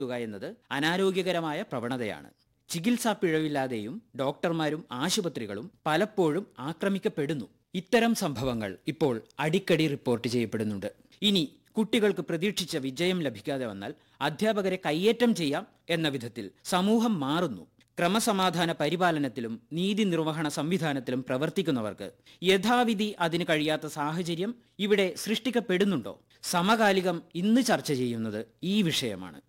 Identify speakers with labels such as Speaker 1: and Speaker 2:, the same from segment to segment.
Speaker 1: തുക എന്നത് അനാരോഗ്യകരമായ പ്രവണതയാണ് ചികിത്സാ പിഴവില്ലാതെയും ഡോക്ടർമാരും ആശുപത്രികളും പലപ്പോഴും ആക്രമിക്കപ്പെടുന്നു ഇത്തരം സംഭവങ്ങൾ ഇപ്പോൾ അടിക്കടി റിപ്പോർട്ട് ചെയ്യപ്പെടുന്നുണ്ട് ഇനി കുട്ടികൾക്ക് പ്രതീക്ഷിച്ച വിജയം ലഭിക്കാതെ വന്നാൽ അധ്യാപകരെ കയ്യേറ്റം ചെയ്യാം എന്ന വിധത്തിൽ സമൂഹം മാറുന്നു ക്രമസമാധാന പരിപാലനത്തിലും നീതി നിർവഹണ സംവിധാനത്തിലും പ്രവർത്തിക്കുന്നവർക്ക് യഥാവിധി അതിന് കഴിയാത്ത സാഹചര്യം ഇവിടെ സൃഷ്ടിക്കപ്പെടുന്നുണ്ടോ സമകാലികം ഇന്ന് ചർച്ച ചെയ്യുന്നത് ഈ വിഷയമാണ്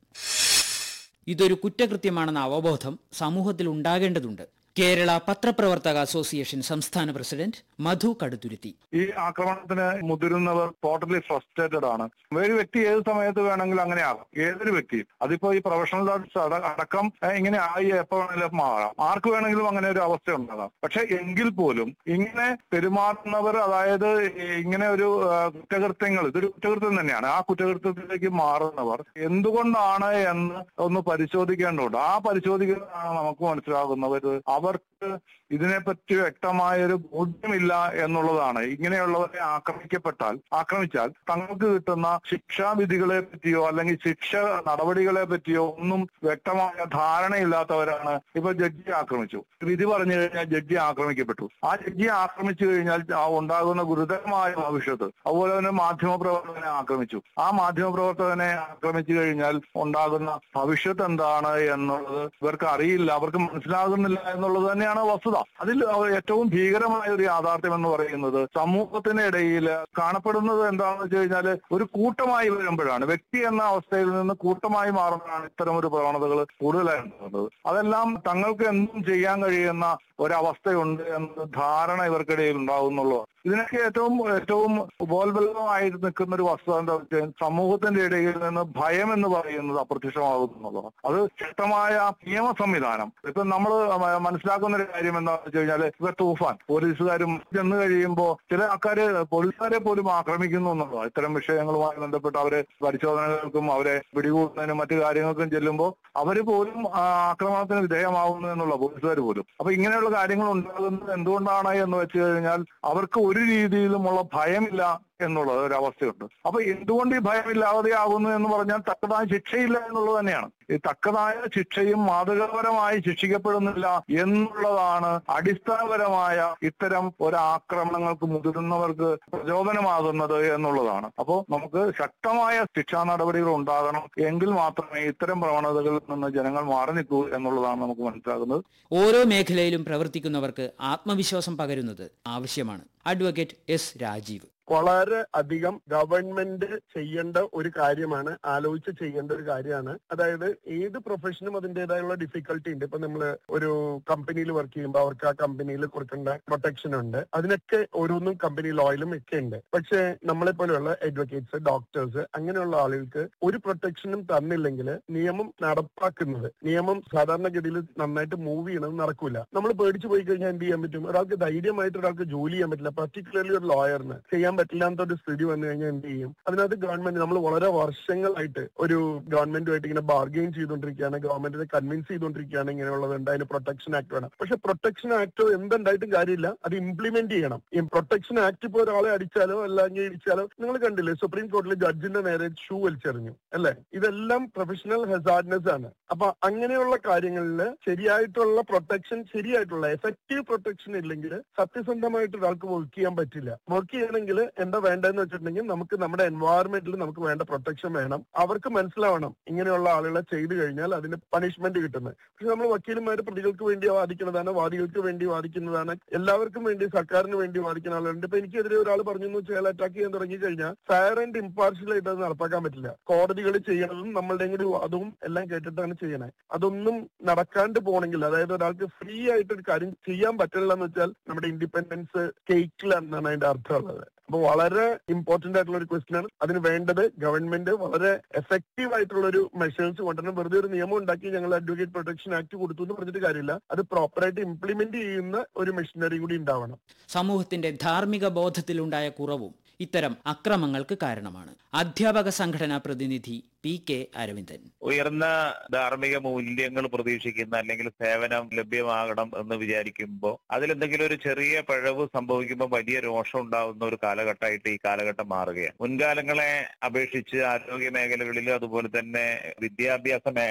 Speaker 1: ഇതൊരു കുറ്റകൃത്യമാണെന്ന അവബോധം സമൂഹത്തിൽ ഉണ്ടാകേണ്ടതുണ്ട് കേരള പത്രപ്രവർത്തക അസോസിയേഷൻ സംസ്ഥാന പ്രസിഡന്റ് മധു കടുത്തുരുത്തി
Speaker 2: ഈ ആക്രമണത്തിന് മുതിരുന്നവർ ടോട്ടലി ഫ്രസ്ട്രേറ്റഡ് ആണ് ഒരു വ്യക്തി ഏത് സമയത്ത് വേണമെങ്കിലും അങ്ങനെ ആകാം ഏതൊരു വ്യക്തിയും അതിപ്പോ ഈ പ്രൊഫഷണൽ ആർട്സ് അടക്കം ഏഹ്, ഇങ്ങനെ ആയി എപ്പോ വേണമെങ്കിലും മാറാം ആർക്ക് വേണമെങ്കിലും അങ്ങനെ ഒരു അവസ്ഥ ഉണ്ടാകാം പക്ഷെ എങ്കിൽ പോലും ഇങ്ങനെ പെരുമാറുന്നവർ അതായത് ഈ ഇങ്ങനെ ഒരു ആ, കുറ്റകൃത്യങ്ങൾ ഇതൊരു കുറ്റകൃത്യം തന്നെയാണ് ആ കുറ്റകൃത്യത്തിലേക്ക് മാറുന്നവർ എന്തുകൊണ്ടാണ് എന്ന് ഒന്ന് പരിശോധിക്കേണ്ടതുണ്ട് ആ പരിശോധിക്കുന്നതാണ് നമുക്ക് മനസ്സിലാകുന്നത് അവർക്ക് ഇതിനെപ്പറ്റി വ്യക്തമായ ഒരു ബോധ്യമില്ല എന്നുള്ളതാണ് ഇങ്ങനെയുള്ളവരെ ആക്രമിക്കപ്പെട്ടാൽ ആക്രമിച്ചാൽ തങ്ങൾക്ക് കിട്ടുന്ന ശിക്ഷാവിധികളെ പറ്റിയോ അല്ലെങ്കിൽ ശിക്ഷ നടപടികളെ പറ്റിയോ ഒന്നും വ്യക്തമായ ധാരണയില്ലാത്തവരാണ് ഇപ്പൊ ജഡ്ജി ആക്രമിച്ചു വിധി പറഞ്ഞു കഴിഞ്ഞാൽ ജഡ്ജി ആക്രമിക്കപ്പെട്ടു ആ ജഡ്ജിയെ ആക്രമിച്ചു കഴിഞ്ഞാൽ ആ ഉണ്ടാകുന്ന ഗുരുതരമായ ഭവിഷ്യത്ത് അതുപോലെ തന്നെ മാധ്യമപ്രവർത്തകനെ ആക്രമിച്ചു ആ മാധ്യമപ്രവർത്തകനെ ആക്രമിച്ചു കഴിഞ്ഞാൽ ഉണ്ടാകുന്ന ഭവിഷ്യത്ത് എന്താണ് എന്നുള്ളത് ഇവർക്ക് അറിയില്ല അവർക്ക് മനസ്സിലാകുന്നില്ല എന്നുള്ളത് തന്നെയാണ് വസ്തുത അതിൽ ഏറ്റവും ഭീകരമായ ഒരു യാഥാർത്ഥ്യം എന്ന് പറയുന്നത് സമൂഹത്തിനിടയിൽ കാണപ്പെടുന്നത് എന്താണെന്ന് വെച്ച് കഴിഞ്ഞാൽ ഒരു കൂട്ടമായി വരുമ്പോഴാണ് വ്യക്തി എന്ന അവസ്ഥയിൽ നിന്ന് കൂട്ടമായി മാറുമ്പോഴാണ് ഇത്തരം ഒരു പ്രവണതകൾ കൂടുതലായി ഉണ്ടാകുന്നത് അതെല്ലാം തങ്ങൾക്ക് എന്തും ചെയ്യാൻ കഴിയുന്ന ഒരവസ്ഥയുണ്ട് എന്ന ധാരണ ഇവർക്കിടയിൽ ഉണ്ടാകുന്നുള്ളൂ ഇതിനൊക്കെ ഏറ്റവും ഏറ്റവും ഉപോത്ബലമായി നിൽക്കുന്ന ഒരു വസ്തുത എന്താ വെച്ചാൽ സമൂഹത്തിന്റെ ഇടയിൽ നിന്ന് ഭയം എന്ന് പറയുന്നത് അപ്രത്യക്ഷമാകുന്നുള്ളതാണ് അത് ശക്തമായ നിയമ സംവിധാനം ഇപ്പൊ നമ്മൾ മനസ്സിലാക്കുന്ന ഒരു കാര്യം എന്താണെന്ന് വെച്ച് കഴിഞ്ഞാൽ ഇപ്പൊ തൂഫാൻ പോലീസുകാരും ചെന്ന് കഴിയുമ്പോൾ ചില ആൾക്കാര് പോലീസുകാരെ പോലും ആക്രമിക്കുന്നു എന്നുള്ളതാണ് ഇത്തരം വിഷയങ്ങളുമായി ബന്ധപ്പെട്ട് അവരെ പരിശോധനകൾക്കും അവരെ പിടികൂടുന്നതിനും മറ്റു കാര്യങ്ങൾക്കും ചെല്ലുമ്പോൾ അവര് പോലും ആ, ആക്രമണത്തിന് വിധേയമാവുന്നു എന്നുള്ള പോലീസുകാർ പോലും അപ്പൊ ഇങ്ങനെയുള്ള കാര്യങ്ങൾ ഉണ്ടാകുന്നത് എന്തുകൊണ്ടാണ് എന്ന് വെച്ച് കഴിഞ്ഞാൽ അവർക്ക് ഒരു രീതിയിലുമുള്ള ഭയമില്ല എന്നുള്ള ഒരു അവസ്ഥയുണ്ട് അപ്പൊ എന്തുകൊണ്ട് ഈ ഭയമില്ലാതെയാകുന്നു എന്ന് പറഞ്ഞാൽ തക്കതായ ശിക്ഷയില്ല എന്നുള്ളത് തന്നെയാണ് ഈ തക്കതായ ശിക്ഷയും മാതൃകാപരമായി ശിക്ഷിക്കപ്പെടുന്നില്ല എന്നുള്ളതാണ് അടിസ്ഥാനപരമായ ഇത്തരം ഒരു ആക്രമണങ്ങൾക്ക് മുതിരുന്നവർക്ക് പ്രചോദനമാകുന്നത് എന്നുള്ളതാണ് അപ്പോൾ നമുക്ക് ശക്തമായ ശിക്ഷാ നടപടികൾ ഉണ്ടാകണം എങ്കിൽ മാത്രമേ ഇത്തരം പ്രവണതകളിൽ നിന്ന് ജനങ്ങൾ മാറി നിൽക്കൂ എന്നുള്ളതാണ് നമുക്ക് മനസ്സിലാകുന്നത്
Speaker 1: ഓരോ മേഖലയിലും പ്രവർത്തിക്കുന്നവർക്ക് ആത്മവിശ്വാസം പകരുന്നത് ആവശ്യമാണ് അഡ്വക്കേറ്റ് എസ് രാജീവ്
Speaker 3: വളരെ അധികം ഗവൺമെന്റ് ചെയ്യേണ്ട ഒരു കാര്യമാണ് ആലോചിച്ച് ചെയ്യേണ്ട ഒരു കാര്യമാണ് അതായത് ഏത് പ്രൊഫഷനും അതിൻ്റെതായുള്ള ഡിഫിക്കൽട്ടി ഉണ്ട് ഇപ്പൊ നമ്മൾ ഒരു കമ്പനിയിൽ വർക്ക് ചെയ്യുമ്പോൾ അവർക്ക് ആ കമ്പനിയിൽ കൊടുക്കേണ്ട പ്രൊട്ടക്ഷൻ ഉണ്ട് അതിനൊക്കെ ഓരോന്നും കമ്പനി ലോയിലും ഒക്കെ ഉണ്ട് പക്ഷെ നമ്മളെ പോലെയുള്ള അഡ്വക്കേറ്റ്സ് ഡോക്ടേഴ്സ് അങ്ങനെയുള്ള ആളുകൾക്ക് ഒരു പ്രൊട്ടക്ഷനും തന്നില്ലെങ്കിൽ നിയമം നടപ്പാക്കുന്നത് നിയമം സാധാരണഗതിയിൽ നന്നായിട്ട് മൂവ് ചെയ്യണത് നടക്കൂല നമ്മൾ പേടിച്ചു പോയി കഴിഞ്ഞാൽ എന്ത് ചെയ്യാൻ പറ്റും ഒരാൾക്ക് ധൈര്യമായിട്ട് ഒരാൾക്ക് ജോലി ചെയ്യാൻ പറ്റില്ല പർട്ടിക്കുലർലി ഒരു ലോയറിന് ചെയ്യാൻ പറ്റില്ലാത്ത ഒരു സ്ഥിതി വന്നു കഴിഞ്ഞാൽ എന്ത് ചെയ്യും അതിനകത്ത് ഗവൺമെന്റ് നമ്മൾ വളരെ വർഷങ്ങളായിട്ട് ഒരു ഗവൺമെന്റുമായിട്ട് ഇങ്ങനെ ബാർഗെയിൻ ചെയ്തുകൊണ്ടിരിക്കുകയാണ് ഗവൺമെന്റിനെ കൺവിൻസ് ചെയ്തുകൊണ്ടിരിക്കുകയാണ് ഇങ്ങനെയുള്ളതുണ്ട് അതിന് പ്രൊട്ടക്ഷൻ ആക്ട് വേണം പക്ഷെ പ്രൊട്ടക്ഷൻ ആക്ട് എന്തുണ്ടായിട്ടും കാര്യമില്ല അത് ഇംപ്ലിമെന്റ് ചെയ്യണം ഈ പ്രൊട്ടക്ഷൻ ആക്ട് ഇപ്പോൾ ഒരാളെ അടിച്ചാലോ അല്ലെങ്കിൽ ഇടിച്ചാലോ നിങ്ങൾ കണ്ടില്ലേ സുപ്രീം കോടതിയിൽ ജഡ്ജിന്റെ നേരെ ഷൂ വലിച്ചെറിഞ്ഞു അല്ലെ ഇതെല്ലാം പ്രൊഫഷണൽ ഹെസാർഡ്നെസ് ആണ് അപ്പൊ അങ്ങനെയുള്ള കാര്യങ്ങളിൽ ശരിയായിട്ടുള്ള പ്രൊട്ടക്ഷൻ ശരിയായിട്ടുള്ള എഫക്റ്റീവ് പ്രൊട്ടക്ഷൻ ഇല്ലെങ്കിൽ സത്യസന്ധമായിട്ട് ഒരാൾക്ക് വർക്ക് ചെയ്യാൻ പറ്റില്ല വർക്ക് ചെയ്യണമെങ്കിൽ എന്താ വേണ്ടതെന്ന് വെച്ചിട്ടുണ്ടെങ്കിൽ നമുക്ക് നമ്മുടെ എൻവയറമെന്റിൽ നമുക്ക് വേണ്ട പ്രൊട്ടക്ഷൻ വേണം അവർക്ക് മനസ്സിലാവണം ഇങ്ങനെയുള്ള ആളുകളെ ചെയ്തു കഴിഞ്ഞാൽ അതിന് പണിഷ്മെന്റ് കിട്ടുന്നത് പക്ഷെ നമ്മൾ വക്കീലന്മാര് പ്രതികൾക്ക് വേണ്ടി വാദിക്കുന്നതാണ് വാദികൾക്ക് വേണ്ടി വാദിക്കുന്നതാണ് എല്ലാവർക്കും വേണ്ടി സർക്കാരിന് വേണ്ടി വാദിക്കുന്ന ആളുകളുണ്ട് ഇപ്പൊ എനിക്കെതിരെ ഒരാൾ പറഞ്ഞു എന്ന് വെച്ചാൽ അറ്റാക്ക് ചെയ്യാൻ തുടങ്ങി കഴിഞ്ഞാൽ ഫയർ ആൻഡ് ഇമ്പാർഷ്യൽ ആയിട്ട് അത് നടപ്പാക്കാൻ പറ്റില്ല കോടതികൾ ചെയ്യണതും നമ്മളുടെ കൂടി വാദവും എല്ലാം കേട്ടിട്ടാണ് ചെയ്യണേ അതൊന്നും നടക്കാണ്ട് പോണെങ്കിൽ അതായത് ഒരാൾക്ക് ഫ്രീ ആയിട്ട് ഒരു കാര്യം ചെയ്യാൻ പറ്റില്ല എന്ന് വെച്ചാൽ നമ്മുടെ ഇൻഡിപെൻഡൻസ് കേക്കിലാണെന്നാണ് അതിന്റെ അർത്ഥമുള്ളത് അപ്പൊ വളരെ ഇമ്പോർട്ടന്റ് ആയിട്ടുള്ള ഒരു ക്വസ്റ്റ്യൻ ആണ് അതിന് വേണ്ടത് ഗവൺമെന്റ് വളരെ എഫക്റ്റീവ് ആയിട്ടുള്ള ഒരു മെഷേഴ്സ് കൊണ്ടുവരണം വെറുതെ ഒരു നിയമം ഉണ്ടാക്കി ഞങ്ങൾ അഡ്വക്കേറ്റ് പ്രൊട്ടക്ഷൻ ആക്ട് കൊടുത്തു എന്ന് പറഞ്ഞിട്ട് കാര്യമില്ല അത് പ്രോപ്പറായിട്ട് ഇംപ്ലിമെന്റ് ചെയ്യുന്ന ഒരു മെഷീനറി കൂടി ഉണ്ടാവണം
Speaker 1: സമൂഹത്തിന്റെ ധാർമ്മിക ബോധത്തിലുണ്ടായ കുറവും ഇത്തരം അക്രമങ്ങൾക്ക് കാരണമാണ് അധ്യാപക സംഘടനാ പ്രതിനിധി പി കെ അരവിന്ദൻ
Speaker 4: ഉയർന്ന ധാർമ്മിക മൂല്യങ്ങൾ പ്രതീക്ഷിക്കുന്ന അല്ലെങ്കിൽ സേവനം ലഭ്യമാകണം എന്ന് വിചാരിക്കുമ്പോൾ അതിലെന്തെങ്കിലും ഒരു ചെറിയ പിഴവ് സംഭവിക്കുമ്പോൾ വലിയ രോഷം ഉണ്ടാവുന്ന ഒരു കാലഘട്ടമായിട്ട് ഈ കാലഘട്ടം മാറുകയാണ് മുൻകാലങ്ങളെ അപേക്ഷിച്ച് ആരോഗ്യ മേഖലകളിൽ അതുപോലെ തന്നെ വിദ്യാഭ്യാസ